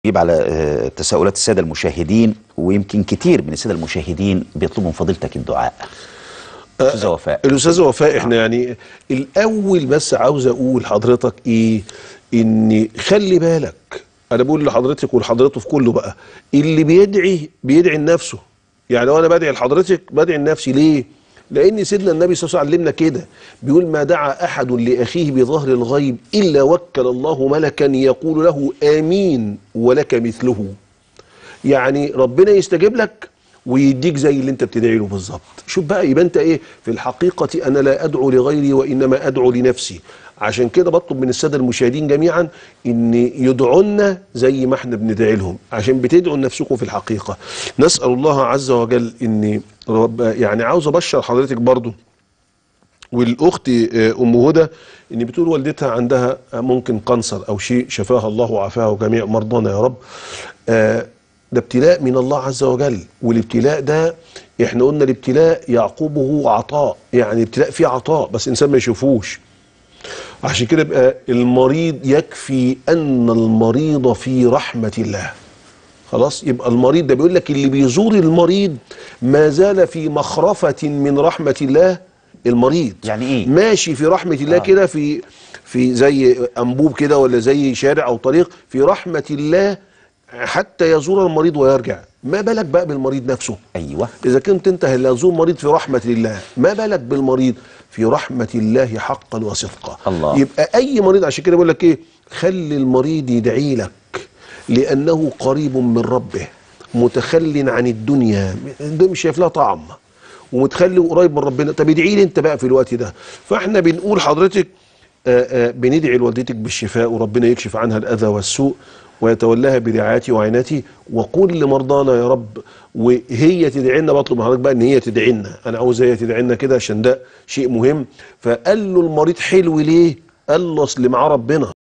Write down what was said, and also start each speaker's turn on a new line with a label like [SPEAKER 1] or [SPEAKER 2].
[SPEAKER 1] يجيب على آه، تساؤلات السادة المشاهدين ويمكن كتير من السادة المشاهدين بيطلبوا من فضيلتك الدعاء أستاذة وفاء
[SPEAKER 2] الاستاذ وفاء احنا يعني الاول بس عاوز اقول لحضرتك ايه ان خلي بالك انا بقول لحضرتك ولحضرته في كله بقى اللي بيدعي بيدعي لنفسه يعني لو انا بدعي لحضرتك بدعي لنفسي ليه لان سيدنا النبي صلى الله عليه وسلم علمنا كده بيقول ما دعا احد لاخيه بظهر الغيب الا وكل الله ملكا يقول له امين ولك مثله يعني ربنا يستجيب لك ويديك زي اللي انت بتدعي له بالظبط شوف بقى يبقى انت ايه في الحقيقه انا لا ادعو لغيري وانما ادعو لنفسي عشان كده بطلب من الساده المشاهدين جميعا ان يدعونا زي ما احنا بندعي لهم عشان بتدعوا لنفسكم في الحقيقه نسال الله عز وجل ان رب يعني عاوز ابشر حضرتك برضو والاخت آه، ام هدى ان بتقول والدتها عندها ممكن قنصر او شيء شفاها الله وعافاها وجميع مرضانا يا رب آه، ده ابتلاء من الله عز وجل والابتلاء ده احنا قلنا الابتلاء يعقوبه عطاء يعني الابتلاء فيه عطاء بس الانسان ما يشوفوش عشان كده يبقى المريض يكفي ان المريض في رحمه الله خلاص يبقى المريض ده بيقول لك اللي بيزور المريض ما زال في مخرفة من رحمة الله المريض
[SPEAKER 1] يعني إيه؟
[SPEAKER 2] ماشي في رحمة الله
[SPEAKER 1] آه.
[SPEAKER 2] كده في في زي أنبوب كده ولا زي شارع أو طريق في رحمة الله حتى يزور المريض ويرجع ما بالك بقى بالمريض نفسه
[SPEAKER 1] أيوة
[SPEAKER 2] إذا كنت أنت اللي هتزور مريض في رحمة الله ما بالك بالمريض في رحمة الله حقا وصدقا
[SPEAKER 1] الله.
[SPEAKER 2] يبقى أي مريض عشان كده بقول لك إيه خلي المريض يدعي لك لأنه قريب من ربه متخل عن الدنيا ده مش شايف لها طعم ومتخلي قريب من ربنا طب ادعي لي انت بقى في الوقت ده فاحنا بنقول حضرتك آآ آآ بندعي لوالدتك بالشفاء وربنا يكشف عنها الاذى والسوء ويتولاها برعايتي وعنايتي وقل لمرضانا يا رب وهي تدعي لنا بطلب من حضرتك بقى ان هي تدعي لنا انا عاوز هي تدعي لنا كده عشان ده شيء مهم فقال له المريض حلو ليه؟ قال له اصل معاه ربنا